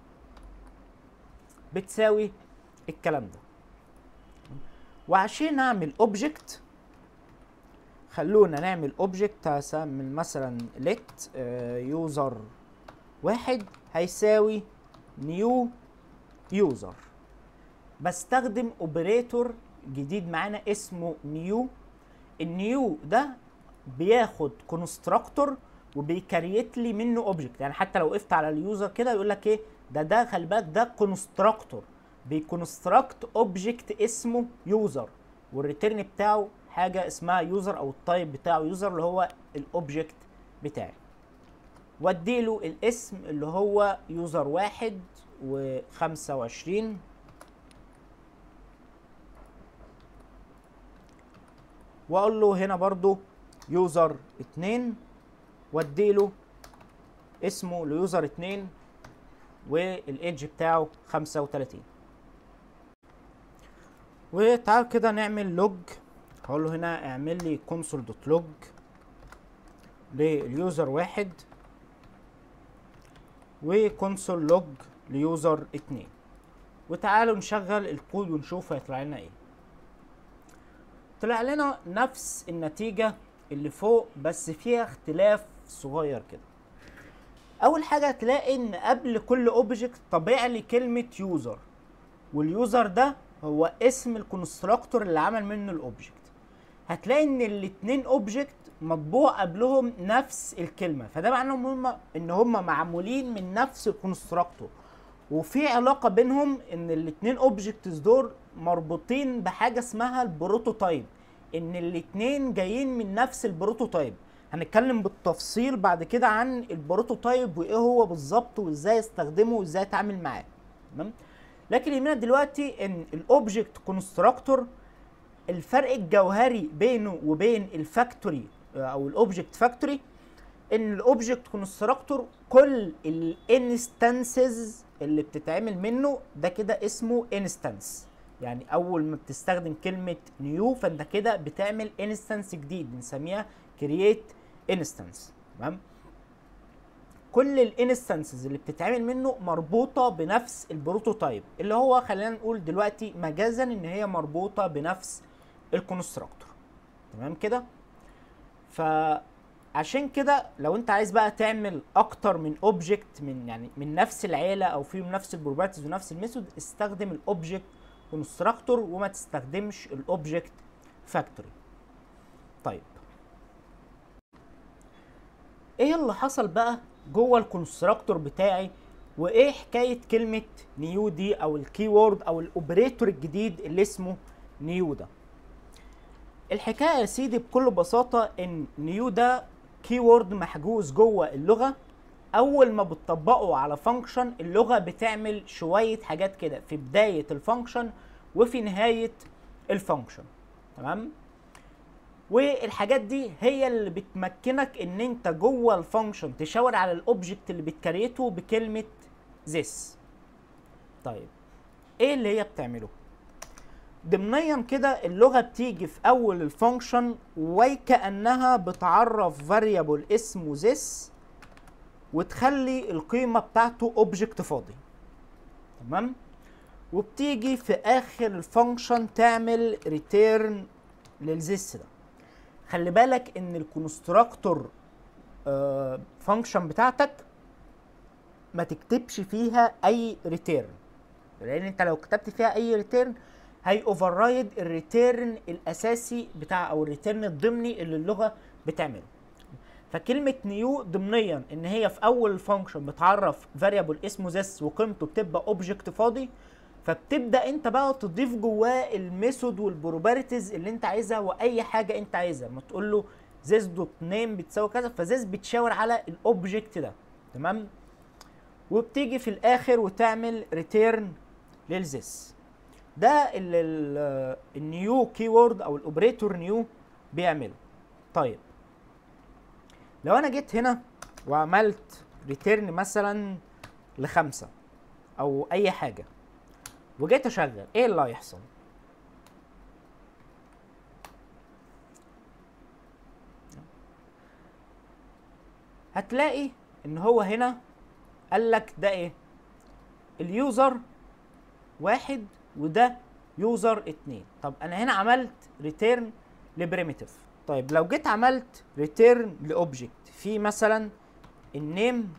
بتساوي الكلام ده وعشان اعمل اوبجكت خلونا نعمل اوبجكت هسمي مثلا let يوزر واحد هيساوي نيو يوزر بستخدم اوبريتور جديد معانا اسمه نيو النيو ده بياخد كونستراكتور وبيكريت لي منه اوبجكت يعني حتى لو وقفت على اليوزر كده يقول لك ايه ده ده خلي بالك ده كونستراكتور بيكونستراكت اوبجكت اسمه يوزر والريتيرن بتاعه حاجه اسمها يوزر او التايب بتاعه يوزر اللي هو الاوبجكت بتاعي واديله الاسم اللي هو يوزر واحد وخمسة وعشرين واقول له هنا برضو يوزر اتنين واديله اسمه ليوزر اتنين والايدج بتاعه خمسة وتلاتين وتعال كده نعمل لوج هقول له هنا اعمل لي كونسول دوت لوج لليوزر واحد وكونسول لوج ليوزر اتنين وتعالوا نشغل الكود ونشوف هيطلع لنا ايه طلع لنا نفس النتيجة اللي فوق بس فيها اختلاف صغير كده اول حاجة هتلاقي ان قبل كل اوبجكت طبيعي لي كلمة يوزر واليوزر ده هو اسم الكونستراكتور اللي عمل منه الاوبجكت هتلاقي ان الاتنين اوبجكت مطبوع قبلهم نفس الكلمه فده معناه ان هم ان هم معمولين من نفس الكونستراكتور وفي علاقه بينهم ان الاتنين اوبجكتس دول مربوطين بحاجه اسمها البروتوتايب ان الاتنين جايين من نفس البروتوتايب هنتكلم بالتفصيل بعد كده عن البروتوتايب وايه هو بالظبط وازاي استخدمه وازاي اتعامل معاه تمام لكن يهمنا دلوقتي ان الاوبجكت كونستراكتور الفرق الجوهري بينه وبين الفاكتوري او الاوبجكت فاكتوري ان الاوبجكت كونستراكتور كل الانستنسز اللي بتتعمل منه ده كده اسمه انستنس يعني اول ما بتستخدم كلمه نيو فانت كده بتعمل انستنس جديد بنسميها كرييت انستنس تمام كل الانستنسز اللي بتتعمل منه مربوطه بنفس البروتوتايب اللي هو خلينا نقول دلوقتي مجازا ان هي مربوطه بنفس الكونستراكتور تمام كده فعشان كده لو انت عايز بقى تعمل اكتر من اوبجكت من يعني من نفس العيله او فيهم نفس البروبرتيز ونفس الميثود استخدم الاوبجكت كونستراكتور وما تستخدمش الاوبجكت فاكتوري طيب ايه اللي حصل بقى جوه الكونستراكتور بتاعي وايه حكايه كلمه نيو دي او الكيورد او الاوبريتور الجديد اللي اسمه نيو ده الحكايه يا سيدي بكل بساطه ان نيو ده كيورد محجوز جوه اللغه اول ما بتطبقه على فانكشن اللغه بتعمل شويه حاجات كده في بدايه الفانكشن وفي نهايه الفانكشن تمام والحاجات دي هي اللي بتمكنك ان انت جوه الفانكشن تشاور على الاوبجكت اللي بتكريته بكلمه this طيب ايه اللي هي بتعمله ضمنيا كده اللغه بتيجي في اول الفانكشن وكانها بتعرف فاريبل اسمه this وتخلي القيمه بتاعته اوبجكت فاضي تمام وبتيجي في اخر الفانكشن تعمل ريتيرن للزيس ده خلي بالك ان الكونستراكتور فانكشن بتاعتك ما تكتبش فيها اي ريتيرن لان انت لو كتبت فيها اي ريتيرن هي اوفررايد الريتيرن الاساسي بتاع او الريتيرن الضمني اللي اللغه بتعمله فكلمه نيو ضمنيا ان هي في اول الفانكشن بتعرف فاريبل اسمه this وقيمته بتبقى اوبجكت فاضي فبتبدا انت بقى تضيف جواه الميثود والبروبرتيز اللي انت عايزها واي حاجه انت عايزها ما تقول له this دوت نيم بتساوي كذا فذس بتشاور على الاوبجكت ده تمام وبتيجي في الاخر وتعمل ريتيرن للزيس ده اللي النيو كيورد او الاوبريتور نيو بيعمله طيب لو انا جيت هنا وعملت ريتيرن مثلا لخمسة او اي حاجه وجيت اشغل ايه اللي هيحصل هتلاقي ان هو هنا قال لك ده ايه اليوزر واحد وده يوزر اتنين طب انا هنا عملت ريتيرن لبريميتيف طيب لو جيت عملت ريتيرن لاوبجكت في مثلا النيم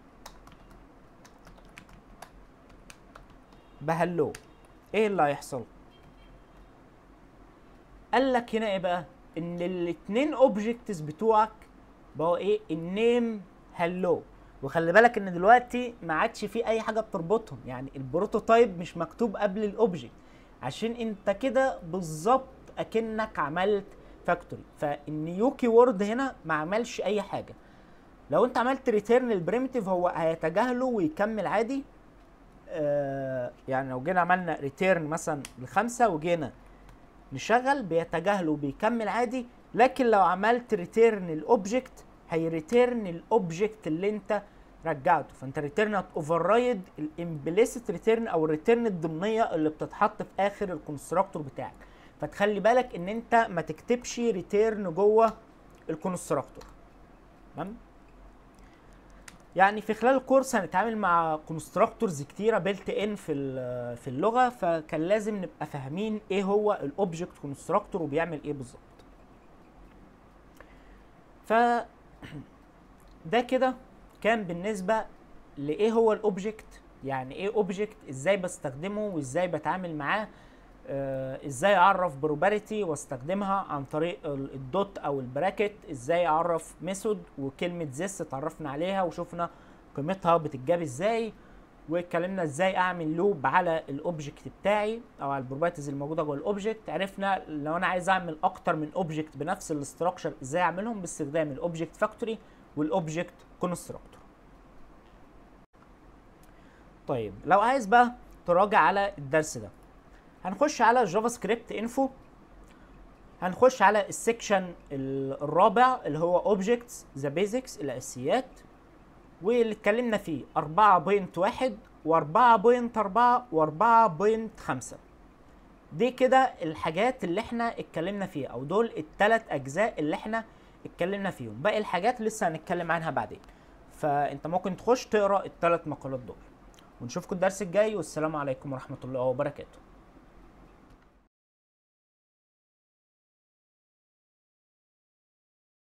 بهلو ايه اللي هيحصل قال لك هنا ايه بقى ان الاتنين اوبجكتس بتوعك بقوا ايه النيم هلو وخلي بالك ان دلوقتي ما عادش في اي حاجه بتربطهم يعني البروتوتايب مش مكتوب قبل الاوبجكت عشان انت كده بالظبط اكنك عملت فاكتوري فالنيو كي وورد هنا ما عملش اي حاجه لو انت عملت ريتيرن البريمتيف هو هيتجاهله ويكمل عادي آه يعني لو جينا عملنا ريتيرن مثلا لخمسة وجينا نشغل بيتجاهله وبيكمل عادي لكن لو عملت ريتيرن الاوبجكت هيريتيرن الاوبجكت اللي انت رجعته فانت ريتيرن هتوفررايد الامبليسيت ريتيرن او الريتيرن الضمنيه اللي بتتحط في اخر الكونستراكتور بتاعك فتخلي بالك ان انت ما تكتبش ريتيرن جوه الكونستراكتور تمام يعني في خلال الكورس هنتعامل مع كونستراكتورز كتيره بيلت ان في في اللغه فكان لازم نبقى فاهمين ايه هو الاوبجكت كونستراكتور وبيعمل ايه بالظبط ف ده كده كان بالنسبه لايه هو الاوبجكت يعني ايه اوبجكت ازاي بستخدمه وازاي بتعامل معاه آه ازاي اعرف بروبرتي واستخدمها عن طريق الدوت او البراكت ازاي اعرف ميثود وكلمه زيس اتعرفنا عليها وشفنا قيمتها بتتجاب ازاي واتكلمنا ازاي اعمل لوب على الاوبجكت بتاعي او على البروبرتيز الموجوده جوه الاوبجكت عرفنا لو انا عايز اعمل اكتر من اوبجكت بنفس الاستراكشر ازاي اعملهم باستخدام الاوبجكت فاكتوري والاوبجكت كونستراكتور طيب لو عايز بقى تراجع على الدرس ده هنخش على جافا سكريبت انفو هنخش على السكشن ال- الرابع اللي هو اوبجكتس ذا بيزكس الاساسيات واللي اتكلمنا فيه 4.1 و4.4 و4.5 دي كده الحاجات اللي احنا اتكلمنا فيها او دول الثلاث اجزاء اللي احنا اتكلمنا فيهم باقي الحاجات لسه هنتكلم عنها بعدين فانت ممكن تخش تقرا الثلاث مقالات دول ونشوفكم الدرس الجاي والسلام عليكم ورحمه الله وبركاته